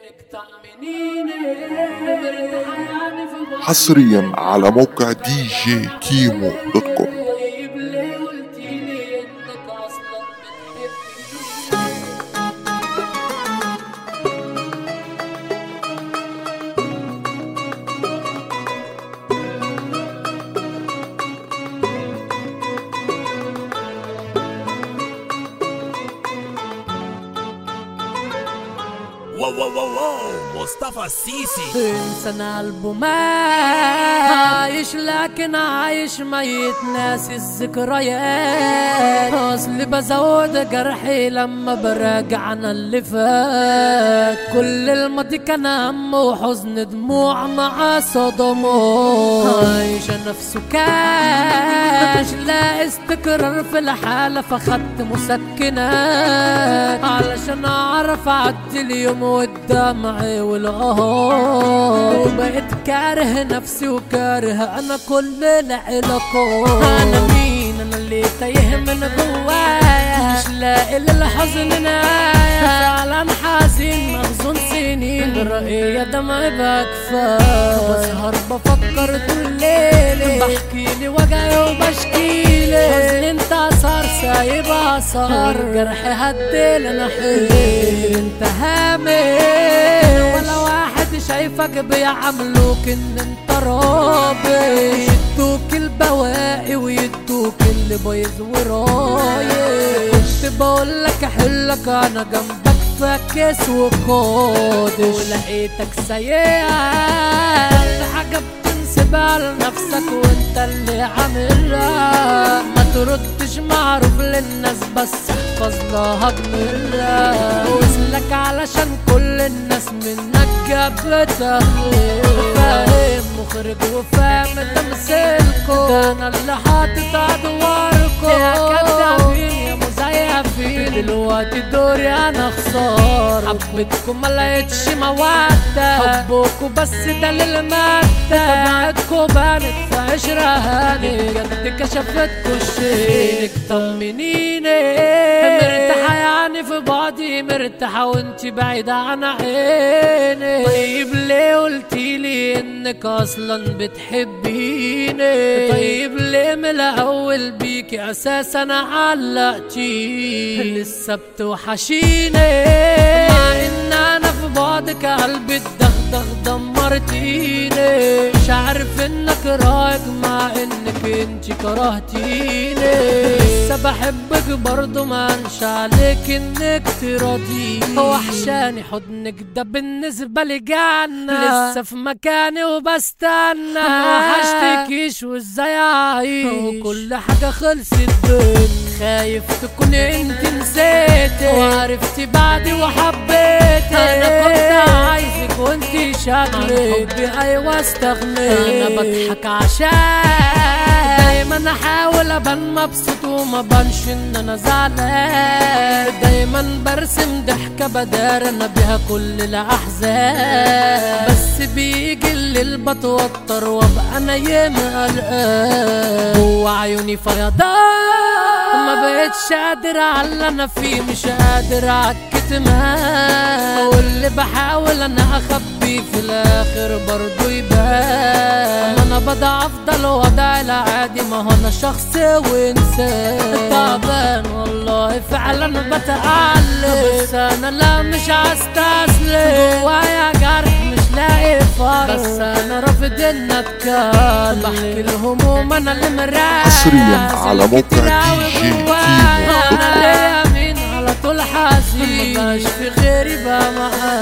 حصريا على موقع دي جي كيمو دوت كوم طيب ليه قلتيلي انك اصلا بتحبني واو واو واو واو مصطفى السيسي انسان قلبه مات عايش لكن عايش ميت ناسي الذكريات اصلي بزود جرحي لما براجع انا اللي فات كل الماضي كان هم وحزن دموع مع صدمات عايشة نفسه كاش لا استقرار في الحالة فخدت مسكنات علشان اعرف اعدي اليوم والدمع والقهار وبقيت كاره نفسي وكاره انا كل العلاقات انا مين انا اللي تايه من جوايا مش لاقي للحزن نهاية فعلا حزين مخزون سنين رأيي دمعي بقى كفاية بسهر بفكر طول الليل بحكيلي وجعي وبشكيلي حزن انت صار سايب اثار جرحي هدي انا حيل انت هامل ولا واحد شايفك بيعاملوك ان انت رابي يدوك البواقي ويدوك اللي بايظ ورايح كنت بقول لك احلك انا جنبك فاكس وقادش ولقيتك سيئة حاجة بتنسبها لنفسك وانت اللي عاملها ما تردش معروف للناس بس احفظ لها جملها وصلك علشان كل الناس منك جابت فاهم مخرج وفاهم تمثيلكم ده انا اللي حاطط ادواركم يا كدابين يا مزيفين دلوقتي دوري انا خسارة حبيتكم ما لقيتش مودة حبكم بس ده للمادة تبعتكم بانت في عشرة هاني بجد كشفتكوا الشيك طمنيني مرتاحة يعني في بعضي مرتاحة وانتي بعيدة عن عيني طيب ليه قلتيلي انك اصلا بتحبيني طيب ليه من الاول بيكي اساسا علقتي لسه بتوحشيني مع ان انا في بعدك قلبي الدغدغ دمرتيني مش عارف انك رايق مع انك انت كرهتيني لسه بحبك برضه ما انش عليك انك تراضيني وحشاني حضنك ده بالنسبة لي جنة لسه في مكاني وبستنى ما وحشتكيش وازاي اعيش وكل حاجة خلصت بينا خايف تكون انت نسيتي وعرفتي بعدي وحبيتي انا كنت عايزك وانتي شكلك حبي ايوه استغنيت انا بضحك عشان دايما احاول ابان مبسوط وما بانش ان انا زعلان دايما برسم ضحكة بدار انا بيها كل الاحزان بس بيجي الليل بتوتر وابقى نايم قلقان جوا عيوني فيضان ما بقتش قادر على اللي انا فيه مش قادر عالكتمان واللي بحاول انا اخبيه في الاخر برضو يبان ما انا بضع افضل وضع العادي ما هو انا شخص وانسان تعبان والله فعلا بتعلم بس انا لا مش هستسلم جوايا جرح مش لاقي فرق بس انا رافض ان اتكلم بحكي الهموم انا اللي مريح حصرياً على موقع كتير DJ أوي جوايا. كيمو دوت انا ليا مين على طول حزين مبقاش في غيري بقى معايا